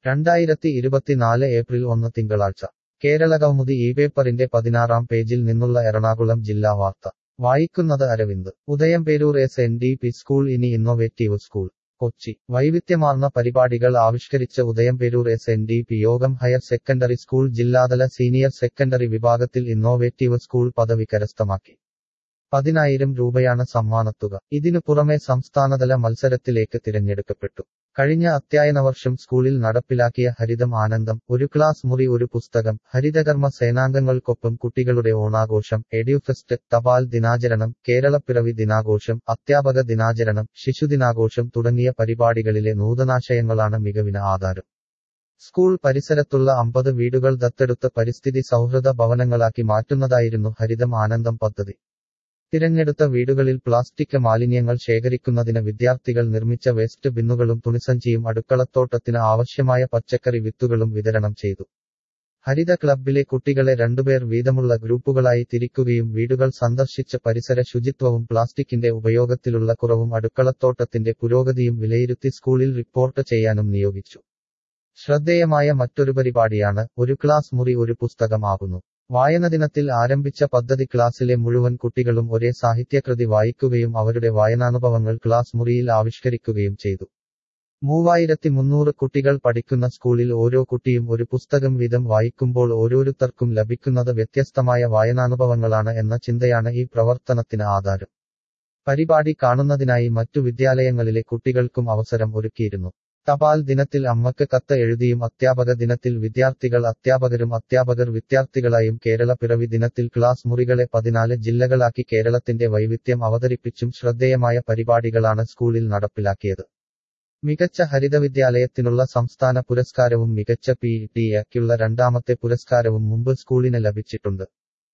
രണ്ടായിരത്തി ഇരുപത്തിനാല് ഏപ്രിൽ ഒന്ന് തിങ്കളാഴ്ച കേരളകൗമുദി ഈ പേപ്പറിന്റെ പതിനാറാം പേജിൽ നിന്നുള്ള എറണാകുളം ജില്ലാ വാർത്ത വായിക്കുന്നത് Aravind Udayamperoor S N D P school ഇനി ഇന്നൊവേറ്റീവ് സ്കൂൾ കൊച്ചി വൈവിധ്യമാർന്ന പരിപാടികൾ ആവിഷ്കരിച്ച Udayamperoor S N D P Yogam higher secondary school ജില്ലാതല സീനിയർ സെക്കൻഡറി വിഭാഗത്തിൽ ഇന്നോവേറ്റീവ് സ്കൂൾ പദവി കരസ്ഥമാക്കി പതിനായിരം രൂപയാണ് സമ്മാനത്തുക ഇതിനു പുറമെ സംസ്ഥാനതല മത്സരത്തിലേക്ക് തിരഞ്ഞെടുക്കപ്പെട്ടു കഴിഞ്ഞ അധ്യയന വർഷം സ്കൂളിൽ നടപ്പിലാക്കിയ ഹരിതം ആനന്ദം ഒരു ക്ലാസ് മുറി ഒരു പുസ്തകം ഹരിതകർമ്മ സേനാംഗങ്ങൾക്കൊപ്പം കുട്ടികളുടെ ഓണാഘോഷം എഡ്യൂഫെസ്റ്റ് തപാൽ ദിനാചരണം കേരളപ്പിറവി ദിനാഘോഷം അധ്യാപക ദിനാചരണം ശിശുദിനാഘോഷം തുടങ്ങിയ പരിപാടികളിലെ നൂതനാശയങ്ങളാണ് മികവിന് ആധാരം സ്കൂൾ പരിസരത്തുള്ള അമ്പത് വീടുകൾ ദത്തെടുത്ത് പരിസ്ഥിതി സൗഹൃദ ഭവനങ്ങളാക്കി മാറ്റുന്നതായിരുന്നു ഹരിതം ആനന്ദം പദ്ധതി തിരഞ്ഞെടുത്ത വീടുകളിൽ പ്ലാസ്റ്റിക് മാലിന്യങ്ങൾ ശേഖരിക്കുന്നതിന് വിദ്യാർത്ഥികൾ നിർമ്മിച്ച വേസ്റ്റ് ബിന്നുകളും തുണിസഞ്ചിയും അടുക്കളത്തോട്ടത്തിന് ആവശ്യമായ പച്ചക്കറി വിത്തുകളും വിതരണം ചെയ്തു ഹരിത ക്ലബിലെ കുട്ടികളെ രണ്ടുപേർ വീതമുള്ള ഗ്രൂപ്പുകളായി തിരിക്കുകയും വീടുകൾ സന്ദർശിച്ച് പരിസര ശുചിത്വവും പ്ലാസ്റ്റിക്കിന്റെ ഉപയോഗത്തിലുള്ള കുറവും അടുക്കളത്തോട്ടത്തിന്റെ പുരോഗതിയും വിലയിരുത്തി സ്കൂളിൽ റിപ്പോർട്ട് ചെയ്യാനും നിയോഗിച്ചു ശ്രദ്ധേയമായ മറ്റൊരു പരിപാടിയാണ് ഒരു ക്ലാസ് മുറി ഒരു പുസ്തകമാകുന്നു വായനദിനത്തിൽ ആരംഭിച്ച പദ്ധതി ക്ലാസ്സിലെ മുഴുവൻ കുട്ടികളും ഒരേ സാഹിത്യകൃതി വായിക്കുകയും അവരുടെ വായനാനുഭവങ്ങൾ ക്ലാസ് മുറിയിൽ ആവിഷ്കരിക്കുകയും ചെയ്തു മൂവായിരത്തി മുന്നൂറ് കുട്ടികൾ പഠിക്കുന്ന സ്കൂളിൽ ഓരോ കുട്ടിയും ഒരു പുസ്തകം വീതം വായിക്കുമ്പോൾ ഓരോരുത്തർക്കും ലഭിക്കുന്നത് വ്യത്യസ്തമായ വായനാനുഭവങ്ങളാണ് എന്ന ചിന്തയാണ് ഈ പ്രവർത്തനത്തിന് ആധാരം പരിപാടി കാണുന്നതിനായി മറ്റു വിദ്യാലയങ്ങളിലെ കുട്ടികൾക്കും അവസരം ഒരുക്കിയിരുന്നു തപാൽ ദിനത്തിൽ അമ്മക്ക് കത്ത് എഴുതിയും അധ്യാപക ദിനത്തിൽ വിദ്യാർത്ഥികൾ അധ്യാപകരും അധ്യാപകർ വിദ്യാർത്ഥികളായും കേരള പിറവി ദിനത്തിൽ ക്ലാസ് മുറികളെ പതിനാല് ജില്ലകളാക്കി കേരളത്തിന്റെ വൈവിധ്യം അവതരിപ്പിച്ചും ശ്രദ്ധേയമായ പരിപാടികളാണ് സ്കൂളിൽ നടപ്പിലാക്കിയത് മികച്ച ഹരിതവിദ്യാലയത്തിനുള്ള സംസ്ഥാന പുരസ്കാരവും മികച്ച പി ടി എക്കുള്ള രണ്ടാമത്തെ പുരസ്കാരവും മുമ്പ് സ്കൂളിന് ലഭിച്ചിട്ടുണ്ട്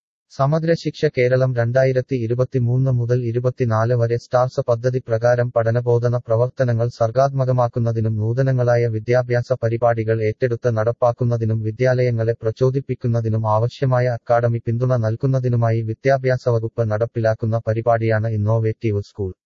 സമഗ്ര ശിക്ഷ കേരളം രണ്ടായിരത്തി ഇരുപത്തിമൂന്ന് മുതൽ ഇരുപത്തിനാല് വരെ സ്റ്റാർസ് പദ്ധതി പ്രകാരം പഠനബോധന പ്രവർത്തനങ്ങൾ സർഗാത്മകമാക്കുന്നതിനും നൂതനങ്ങളായ വിദ്യാഭ്യാസ പരിപാടികൾ ഏറ്റെടുത്ത് നടപ്പാക്കുന്നതിനും വിദ്യാലയങ്ങളെ പ്രചോദിപ്പിക്കുന്നതിനും ആവശ്യമായ അക്കാഡമി പിന്തുണ നൽകുന്നതിനുമായി വിദ്യാഭ്യാസ വകുപ്പ് നടപ്പിലാക്കുന്ന പരിപാടിയാണ് ഇന്നോവേറ്റീവ് സ്കൂൾ